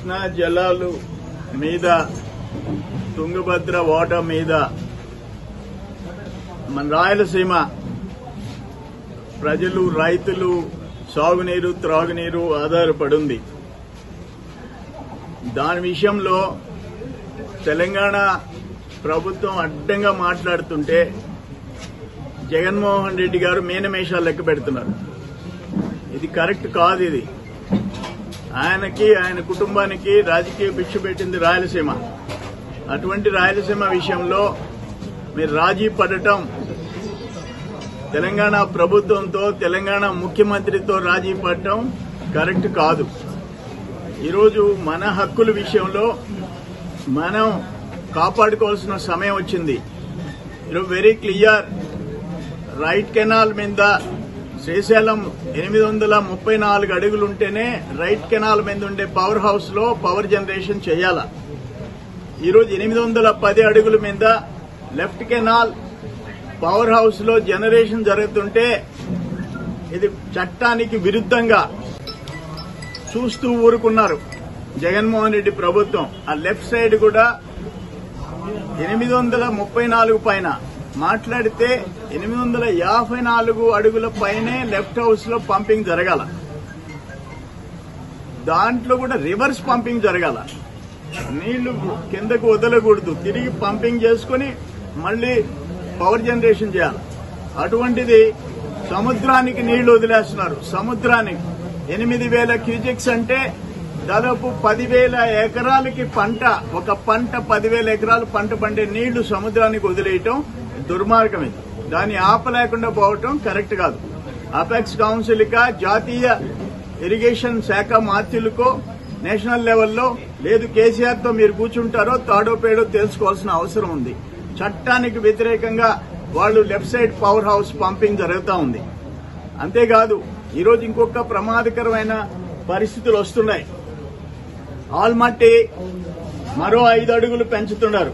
కృష్ణా జలాలు మీద తుంగభద్ర వాటర్ మీద మన రాయలసీమ ప్రజలు రైతులు సాగునీరు త్రాగునీరు ఆధారపడి ఉంది దాని విషయంలో తెలంగాణ ప్రభుత్వం అడ్డంగా మాట్లాడుతుంటే జగన్మోహన్ రెడ్డి గారు మీనమేషాలు లెక్క పెడుతున్నారు ఇది కరెక్ట్ కాదు ఇది ఆయనకి ఆయన కుటుంబానికి రాజకీయ భిక్ష పెట్టింది రాయలసీమ అటువంటి రాయలసీమ విషయంలో మీరు రాజీ పడటం తెలంగాణ ప్రభుత్వంతో తెలంగాణ ముఖ్యమంత్రితో రాజీ పడటం కరెక్ట్ కాదు ఈరోజు మన హక్కుల విషయంలో మనం కాపాడుకోవాల్సిన సమయం వచ్చింది ఈరోజు వెరీ క్లియర్ రైట్ కెనాల్ మీద శ్రీశైలం ఎనిమిది వందల ముప్పై నాలుగు అడుగులు ఉంటేనే రైట్ కెనాల్ మీద ఉండే పవర్ హౌస్ లో పవర్ జనరేషన్ చేయాల ఈరోజు ఎనిమిది వందల పది అడుగుల మీద లెఫ్ట్ కెనాల్ పవర్ హౌస్ లో జనరేషన్ జరుగుతుంటే ఇది చట్టానికి విరుద్ధంగా చూస్తూ ఊరుకున్నారు జగన్మోహన్ రెడ్డి ప్రభుత్వం ఆ లెఫ్ట్ సైడ్ కూడా ఎనిమిది వందల ముప్పై నాలుగు పైన మాట్లాడితే ఎనిమిది వందల యాభై నాలుగు అడుగుల పైనే లెఫ్ట్ హౌస్ లో పంపింగ్ జరగాల దాంట్లో కూడా రివర్స్ పంపింగ్ జరగాల నీళ్లు కిందకు వదలకూడదు తిరిగి పంపింగ్ చేసుకుని మళ్ళీ పవర్ జనరేషన్ చేయాలి అటువంటిది సముద్రానికి నీళ్లు వదిలేస్తున్నారు సముద్రానికి ఎనిమిది వేల క్యూజెక్స్ అంటే దాదాపు పదివేల ఎకరాలకి పంట ఒక పంట పదివేల ఎకరాలు పంట పండే నీళ్లు సముద్రానికి వదిలేయటం దుర్మార్గం ఇది దాన్ని ఆపలేకుండా పోవటం కరెక్ట్ కాదు అపెక్స్ కౌన్సిల్గా జాతీయ ఇరిగేషన్ శాఖ మాత్యులకో నేషనల్ లెవెల్లో లేదు కేసీఆర్ తో మీరు కూర్చుంటారో తాడో పేడో తెలుసుకోవాల్సిన అవసరం ఉంది చట్టానికి వ్యతిరేకంగా వాళ్ళు left side power house pumping జరుగుతూ ఉంది అంతేకాదు ఈరోజు ఇంకొక ప్రమాదకరమైన పరిస్థితులు వస్తున్నాయి ఆల్మట్టి మరో ఐదు అడుగులు పెంచుతున్నారు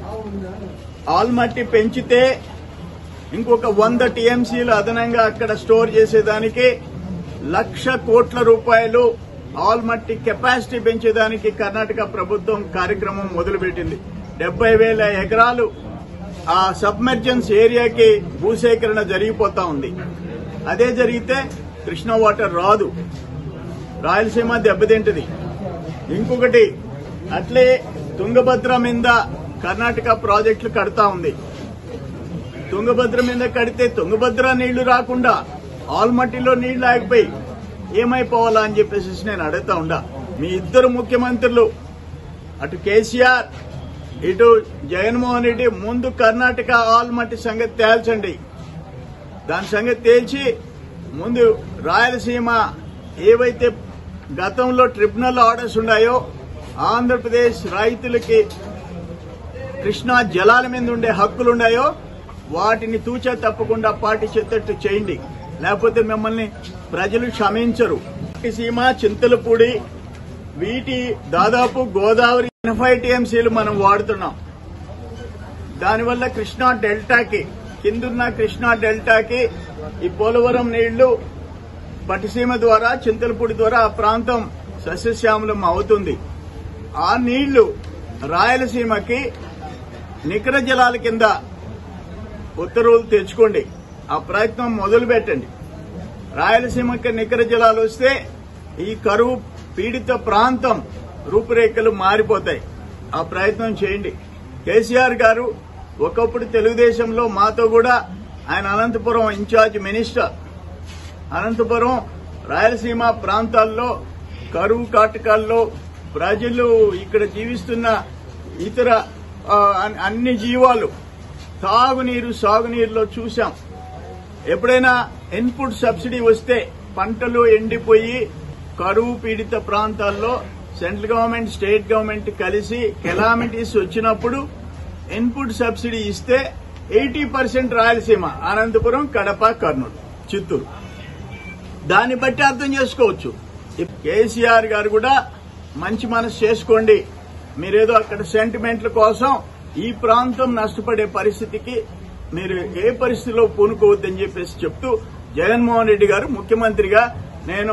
ఆల్మట్టి పెంచితే ఇంకొక వంద టీఎంసీలు అదనంగా అక్కడ స్టోర్ చేసేదానికి లక్ష కోట్ల రూపాయలు ఆల్మట్టి కెపాసిటీ పెంచేదానికి కర్ణాటక ప్రభుత్వం కార్యక్రమం మొదలుపెట్టింది డెబ్బై వేల ఎకరాలు ఆ సబ్మెర్జెన్స్ ఏరియాకి భూసేకరణ జరిగిపోతా ఉంది అదే జరిగితే కృష్ణా వాటర్ రాదు రాయలసీమ దెబ్బతింటది ఇంకొకటి అట్లే తుంగభద్ర మీద కర్ణాటక ప్రాజెక్టులు కడతా ఉంది తుంగభద్ర మీద కడితే తుంగభద్ర నీళ్లు రాకుండా ఆల్మట్టిలో నీళ్లు ఆగిపోయి ఏమైపోవాలా అని చెప్పేసి నేను అడుగుతా ఉండా మీ ఇద్దరు ముఖ్యమంత్రులు అటు కేసీఆర్ ఇటు జగన్మోహన్ రెడ్డి ముందు కర్ణాటక ఆల్మట్టి సంగతి తేల్చండి దాని సంగతి తేల్చి ముందు రాయలసీమ ఏవైతే గతంలో ట్రిబ్యునల్ ఆర్డర్స్ ఉన్నాయో ఆంధ్రప్రదేశ్ రైతులకి కృష్ణా జలాల మీద ఉండే హక్కులు ఉన్నాయో వాటిని తూచా తప్పకుండా పాటించేటట్టు చేయండి లేకపోతే మిమ్మల్ని ప్రజలు క్షమించరు సీమ చింతలపూడి వీటి దాదాపు గోదావరి ఎనభై టీఎంసీలు మనం వాడుతున్నాం దానివల్ల కృష్ణా డెల్టాకి కిందున్న కృష్ణా డెల్టాకి ఈ పోలవరం నీళ్లు పట్టిసీమ ద్వారా చింతలపూడి ద్వారా ఆ ప్రాంతం సస్యశ్యామలం అవుతుంది ఆ నీళ్లు రాయలసీమకి నికర జలాల కింద ఉత్తర్వులు తెచ్చుకోండి ఆ ప్రయత్నం మొదలు పెట్టండి రాయలసీమకి నికర జలాలు వస్తే ఈ కరువు పీడిత ప్రాంతం రూపురేఖలు మారిపోతాయి ఆ ప్రయత్నం చేయండి కేసీఆర్ గారు ఒకప్పుడు తెలుగుదేశంలో మాతో కూడా ఆయన అనంతపురం ఇన్ఛార్జ్ మినిస్టర్ అనంతపురం రాయలసీమ ప్రాంతాల్లో కరువు కాటకాల్లో ప్రజలు ఇక్కడ జీవిస్తున్న ఇతర ఆ, అన్- అన్ని జీవాలు తాగునీరు సాగునీరులో చూశాం ఎప్పుడైనా ఇన్పుట్ సబ్సిడీ వస్తే పంటలు ఎండిపోయి కరువు పీడిత ప్రాంతాల్లో సెంట్రల్ గవర్నమెంట్ స్టేట్ గవర్నమెంట్ కలిసి కెలామిటీస్ వచ్చినప్పుడు ఇన్పుట్ సబ్సిడీ ఇస్తే ఎయిటీ పర్సెంట్ రాయలసీమ అనంతపురం కడప కర్నూలు చిత్తూరు దాన్ని బట్టి అర్థం చేసుకోవచ్చు ఇప్ కేసీఆర్ గారు కూడా మంచి మనసు చేసుకోండి మీరేదో అక్కడ సెంటిమెంట్ల కోసం ఈ ప్రాంతం నష్టపడే పరిస్థితికి మీరు ఏ పరిస్థితిలో పూనుకోవద్దని చెప్పేసి చెప్తూ జగన్మోహన్ రెడ్డి గారు ముఖ్యమంత్రిగా నేను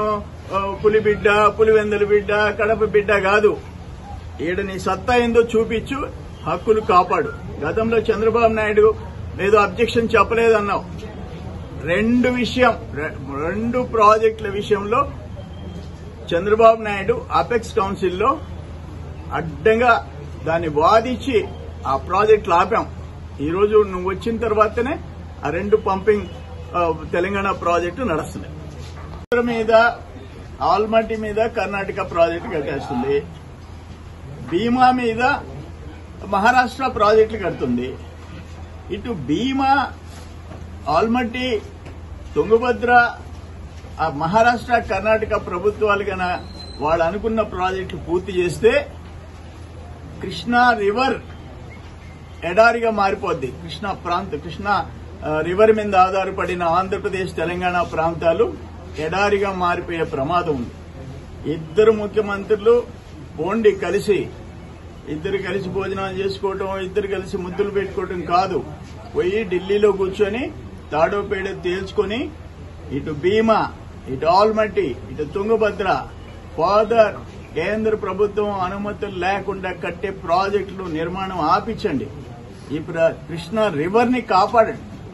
ఆ, పులిబిడ్డ పులివెందుల బిడ్డ కడప బిడ్డ కాదు ఈడ నీ సత్తా ఏందో చూపించు హక్కులు కాపాడు గతంలో చంద్రబాబు నాయుడు ఏదో అబ్జెక్షన్ చెప్పలేదన్నావు రెండు విషయం రె- రెండు ప్రాజెక్టుల విషయంలో చంద్రబాబు నాయుడు అపెక్స్ కౌన్సిల్లో అడ్డంగా దాన్ని వాదించి ఆ ప్రాజెక్టులు ఆపాం ఈ రోజు నువ్వు వచ్చిన తర్వాతనే ఆ రెండు పంపింగ్ ఆ, తెలంగాణ ప్రాజెక్టు నడుస్తున్నాయి ఉత్తర మీద ఆల్మట్టి మీద కర్ణాటక ప్రాజెక్టు కట్టేస్తుంది భీమా మీద మహారాష్ట్ర ప్రాజెక్టులు కడుతుంది ఇటు భీమా ఆల్మట్టి తుంగభద్ర ఆ మహారాష్ట్ర కర్ణాటక ప్రభుత్వాలు గన వాళ్ళు అనుకున్న ప్రాజెక్టులు పూర్తి చేస్తే కృష్ణా రివర్ ఎడారిగా మారిపోద్ది కృష్ణా ప్రాంత కృష్ణా ఆ, రివర్ మీద ఆధారపడిన ఆంధ్రప్రదేశ్ తెలంగాణ ప్రాంతాలు ఎడారిగా మారిపోయే ప్రమాదం ఉంది ఇద్దరు ముఖ్యమంత్రులు పోండి కలిసి ఇద్దరు కలిసి భోజనాలు చేసుకోవటం ఇద్దరు కలిసి ముద్దులు పెట్టుకోవటం కాదు పోయి ఢిల్లీలో కూర్చొని తాడోపేడ తేల్చుకొని ఇటు భీమా ఇటు ఆల్మట్టి ఇటు తుంగభద్ర ఫాదర్ కేంద్ర ప్రభుత్వం అనుమతులు లేకుండా కట్టే ప్రాజెక్టులు నిర్మాణం ఆపించండి ఈ ప్ర- కృష్ణా రివర్ ని కాపాడండి